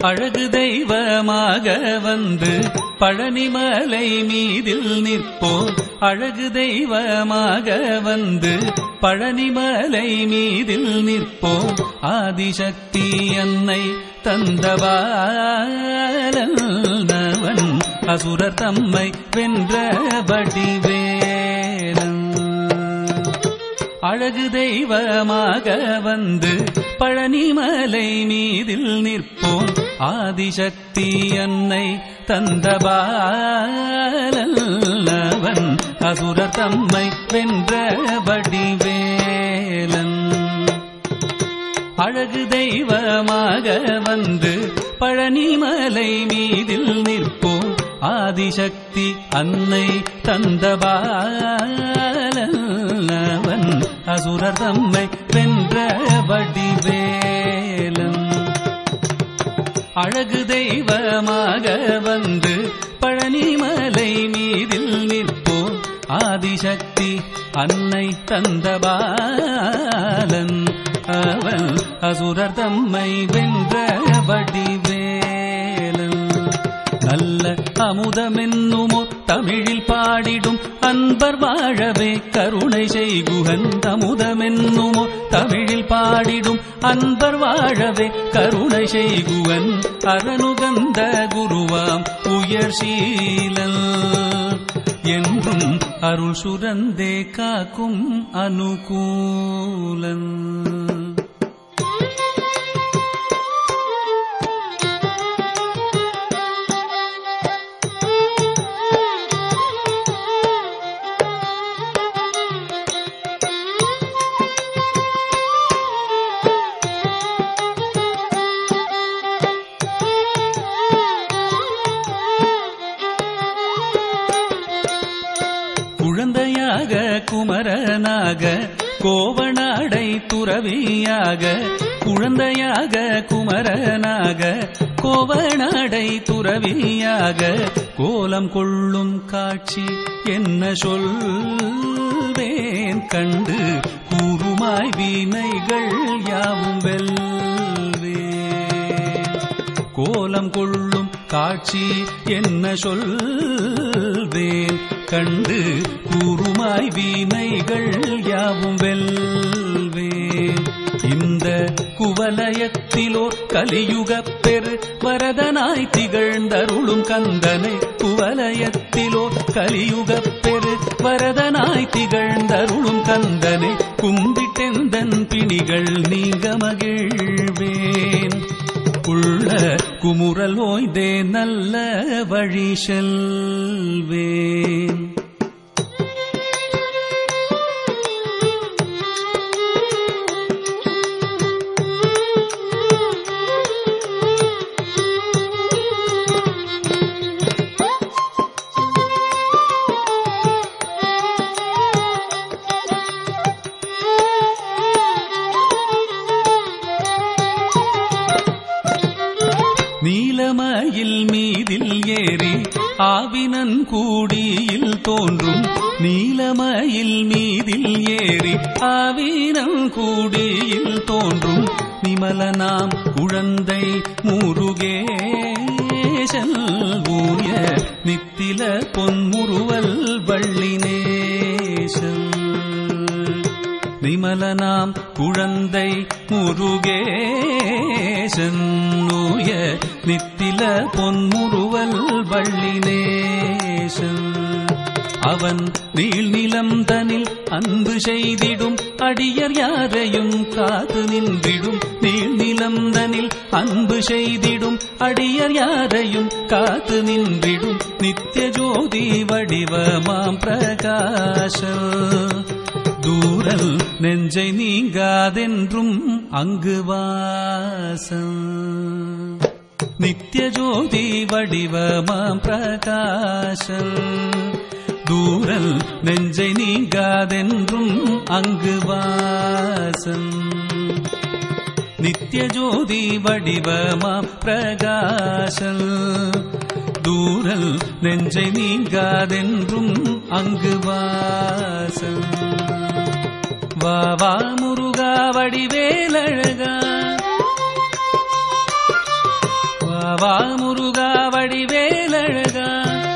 அழகு தெய்வமாக வந்து பழனிமலை மீதில் நிற்போம் அழகு தெய்வமாக வந்து பழனிமலை மீதில் நிற்போம் ஆதிசக்தி என்னை தந்தவாலவன் அசுரர் தம்மை வென்ற வடிவேலன் அழகு தெய்வமாக வந்து பழனிமலை மீதில் நிற்போம் ஆதிசக்தி என்னை தந்தபாலவன் அசுரர் தம்மை வென்ற வடிவேலன் அழகு தெய்வமாக வந்து பழனிமலை மீதில் நிற்போம் ஆதிசக்தி அன்னை தந்தபாலவன் அசுரர் தம்மை வென்ற வடிவேலன் அழகு தெய்வமாக வந்து பழனிமலை மீதில் நிற்போம் ஆதிசக்தி அன்னை தந்தபாலன் அவன் அசுரர் தம்மை வென்ற வடிவேலன் நல்ல அமுதமென்னுமோ தமிழில் பாடிடும் அன்பர் வாழவே கருணை செய்குகன் அமுதமென்னுமோ தமிழில் பாடிடும் அன்பர் வாழவே கருணை செய்குவன் அரணுகந்த குருவாம் உயர் சீலல் என்றும் அருள் சுரந்தே காக்கும் அனுகூலன் குழந்தையாக குமரனாக கோவனாடை துறவியாக குழந்தையாக குமரனாக கோவனாடை துறவியாக கோலம் கொள்ளும் காட்சி என்ன சொல்வேன் கண்டு கூறுமாய் வீணைகள் யாவும் வெல்வேன் கோலம் கொள்ளும் காட்சி என்ன சொல்வேன் கண்டு கூறுமாய் வீணைகள் யாவும் வெல்வேன் இந்த குவலயத்திலோ கலியுகப் பெரு வரதனாய் திகழ்ந்தருளும் கந்தனை குவலயத்திலோ கலியுகப் பெரு வரதனாய் திகழ்ந்தருளும் கந்தனை கும்பிட்டெந்தன் பிணிகள் நீங்க மகிழ்வேன் உள்ள குமுறல் ஓய்தே நல்ல வழி செல்வேன் நீலமயில் மீதில் ஏறி ஆவினன் கூடியில் தோன்றும் நீலமயில் மீதில் ஏறி ஆவினன் கூடியில் தோன்றும் நிமலனாம் குழந்தை முருகேசல் ஊய நித்தில பொன்முறுவல் வள்ளினேசல் விமலனாம் குழந்தை முருகேசன் நோய நித்தில பொன்முறுவல் வள்ளினேசன் அவன் நீள்நிலம் தனில் அன்பு செய்திடும் அடியர் யாரையும் காத்து நின்றிடும் நீள்நிலம் தனில் அன்பு செய்திடும் அடியர் யாரையும் காத்து நின்றிடும் நித்திய ஜோதி வடிவமாம் பிரகாச தூரல் நெஞ்சை நீங்காதென்றும் அங்கு வாசம் நித்திய ஜோதி வடிவமாம் பிரகாசம் தூரல் நெஞ்சை நீங்காதென்றும் அங்கு வாசம் நித்திய ஜோதி வடிவமாம் பிரகாசல் தூரல் நெஞ்சை நீங்காதென்றும் அங்கு வாசல் வா வா முருகா வடிவேலழகா வா வா முருகா வடிவேலழகா